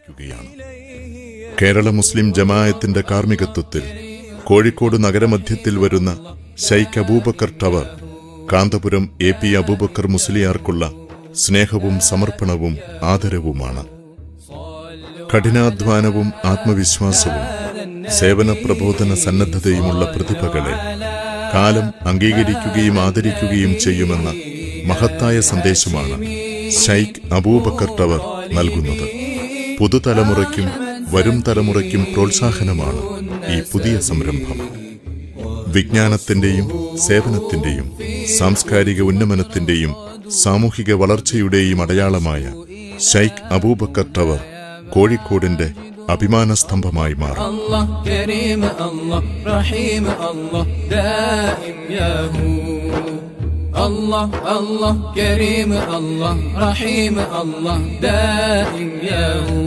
ആരംഭിക്കുകയാണ് കേരള മുസ്ലിം ജമാഅത്തിന്റെ കാർമ്മികത്വത്തിൽ കോഴിക്കോട് നഗരമധ്യത്തിൽ വരുന്ന Sheikh Abubakar tower Kanthapuram A P Abubakar മുസ്ലിയാർക്കുള്ള സ്നേഹവും സമർപ്പണവും ആദരവുമാണ് കഠിനാധ്വാനവും ആത്മവിശ്വാസവും സേവന പ്രബോധന സന്നദ്ധതയുമുള്ള പ്രതിഭകളെ കാലം അംഗീകരിക്കുകയും ആദരിക്കുകയും ചെയ്യുമെന്ന മഹത്തായ സന്ദേശമാണ് ഷൈഖ് അബൂബക്കർ ടവർ നൽകുന്നത് പുതുതലമുറയ്ക്കും വരും തലമുറയ്ക്കും പ്രോത്സാഹനമാണ് ഈ പുതിയ സംരംഭം വിജ്ഞാനത്തിന്റെയും സേവനത്തിന്റെയും സാംസ്കാരിക ഉന്നമനത്തിന്റെയും സാമൂഹിക വളർച്ചയുടെയും അടയാളമായ ഷൈഖ് അബൂബക്കർ ടവർ കോഴിക്കോടിന്റെ അഭിമാന സ്തംഭമായി മാറും الله كريم الله رحيم الله دائم يا هو الله الله كريم الله رحيم الله دائم يا هو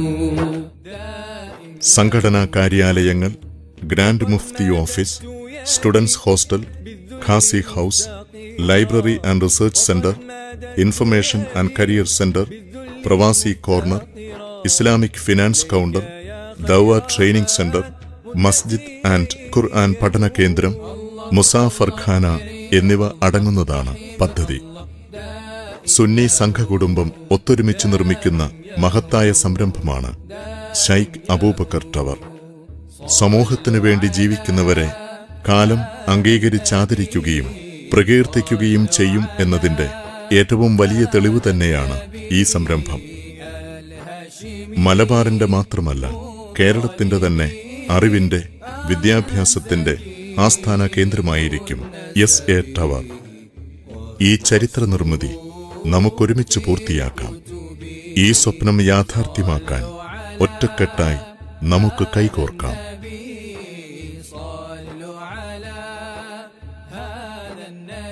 സംഘടനാ കാര്യാലയങ്ങൾ ഗ്രാൻഡ് മുഫ്തി ഓഫീസ് സ്റ്റുഡൻസ് ഹോസ്റ്റൽ ഖാസി house library and research centre information and career centre പ്രവാസി കോർണർ ഇസ്ലാമിക് ഫിനാൻസ് കൗണ്ടർ ദൗവ ട്രെയിനിംഗ് സെന്റർ മസ്ജിദ് ആൻഡ് ഖുർആൻ പഠന കേന്ദ്രം മുസാഫർ ഖാന എന്നിവ അടങ്ങുന്നതാണ് പദ്ധതി സുന്നി സംഘകുടുംബം ഒത്തൊരുമിച്ച് നിർമ്മിക്കുന്ന മഹത്തായ സംരംഭമാണ് ഷൈഖ് അബൂബക്കർ ടവർ സമൂഹത്തിനു വേണ്ടി ജീവിക്കുന്നവരെ കാലം അംഗീകരിച്ചാദരിക്കുകയും പ്രകീർത്തിക്കുകയും ചെയ്യും എന്നതിന്റെ ഏറ്റവും വലിയ തെളിവ് തന്നെയാണ് ഈ സംരംഭം മലബാറിന്റെ മാത്രമല്ല കേരളത്തിന്റെ തന്നെ അറിവിന്റെ വിദ്യാഭ്യാസത്തിന്റെ ആസ്ഥാന കേന്ദ്രമായിരിക്കും എസ് എ ടവർ ഈ ചരിത്ര നിർമ്മിതി നമുക്കൊരുമിച്ച് പൂർത്തിയാക്കാം ഈ സ്വപ്നം യാഥാർത്ഥ്യമാക്കാൻ ഒറ്റക്കെട്ടായി നമുക്ക് കൈകോർക്കാം صلوا على هذا النبي